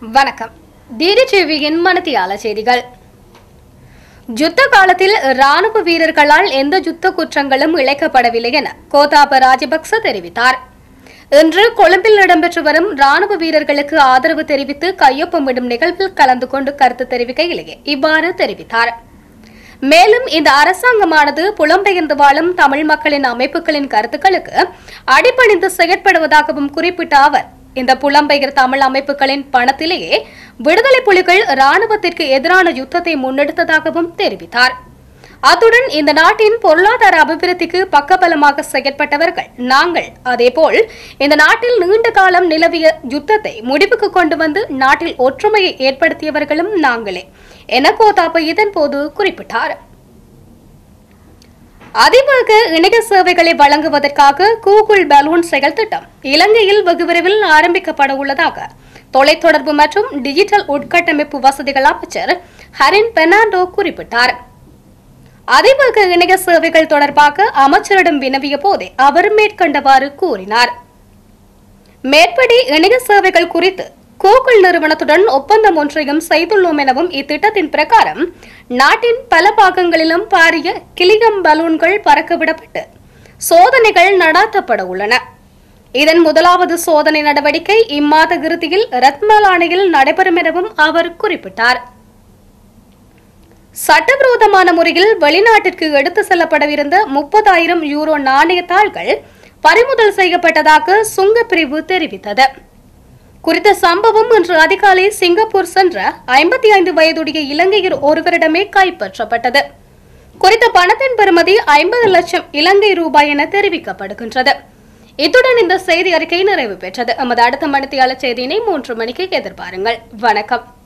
வணக்கம் டிடிடிவியின் மனத்தியால செய்திகள் யுத்த காலத்தில் ராணுவ வீரர்களால் எந்த யுத்த குற்றங்களும் இழைக்கப்படவில்லை என கோதாப ராஜபக்ச தெரிவித்தார் இன்று கொழும்பில் இடம்பெற்று வரும் ராணுவ வீரர்களுக்கு ஆதரவு தெரிவித்து கையொப்பமிடும் நிகழ்வில் கலந்து கொண்டு கருத்து தெரிவிக்கையிலேயே இவ்வாறு தெரிவித்தார் மேலும் இந்த அரசாங்கமானது புலம்பெயர்ந்து வாழும் தமிழ் மக்களின் அமைப்புகளின் கருத்துக்களுக்கு அடிபணிந்து செயற்படுவதாகவும் குறிப்பிட்ட அவர் இந்த புலம்பெயர் தமிழ் அமைப்புகளின் பணத்திலேயே விடுதலை புலிகள் ராணுவத்திற்கு எதிரான யுத்தத்தை முன்னெடுத்ததாகவும் தெரிவித்தார் அத்துடன் இந்த நாட்டின் பொருளாதார அபிவிருத்திக்கு பக்கபலமாக செயற்பட்டவர்கள் நாங்கள் அதேபோல் இந்த நாட்டில் நீண்ட காலம் நிலவிய யுத்தத்தை முடிவுக்கு கொண்டு வந்து நாட்டில் ஒற்றுமையை ஏற்படுத்தியவர்களும் நாங்களே என கோதாப இதன்போது குறிப்பிட்டார் அதிவேக இணைய சேவைகளை வழங்குவதற்காக கூகுள் பலூன் செயல் திட்டம் இலங்கையில் வெகு விரைவில் ஆரம்பிக்கப்பட உள்ளதாக தொலைத்தொடர்பு மற்றும் டிஜிட்டல் உட்கட்டமைப்பு வசதிகள் அமைச்சர் ஹரின் பெர்னாண்டோ குறிப்பிட்டார் அதிவேக இணைய சேவைகள் தொடர்பாக அமைச்சரிடம் வினவிய போதே அவர் மேற்கண்டவாறு கூறினார் மேற்படி இணைய சேவைகள் குறித்து கூகுள் நிறுவனத்துடன் ஒப்பந்தம் ஒன்றையும் செய்துள்ளோம் எனவும் இத்திட்டத்தின் பிரகாரம் நாட்டின் பல பாகங்களிலும் பாரிய கிளியம் பலூன்கள் பறக்கவிடப்பட்டு சோதனைகள் நடாத்தப்பட உள்ளன இதன் முதலாவது சோதனை நடவடிக்கை இம்மாத இறுதியில் ரத்மலானையில் நடைபெறும் எனவும் அவர் குறிப்பிட்டார் சட்டவிரோதமான முறையில் வெளிநாட்டிற்கு எடுத்து செல்லப்படவிருந்த முப்பதாயிரம் யூரோ நாணய தாள்கள் பறிமுதல் செய்யப்பட்டதாக சுங்கப்பிரிவு தெரிவித்தது குறித்த சம்பவம் இன்று அதிகாலை சிங்கப்பூர் சென்ற ஐம்பத்தி ஐந்து வயதுடைய இலங்கையர் ஒருவரிடமே கைப்பற்றப்பட்டது குறித்த பணத்தின் பெறுமதி ஐம்பது லட்சம் இலங்கை ரூபாய் என தெரிவிக்கப்படுகின்றது இத்துடன் இந்த செய்தி அறிக்கை நிறைவு பெற்றது எமது அடுத்த மணித்தியாளர் செய்தியினை மூன்று மணிக்கு எதிர்பாருங்கள் வணக்கம்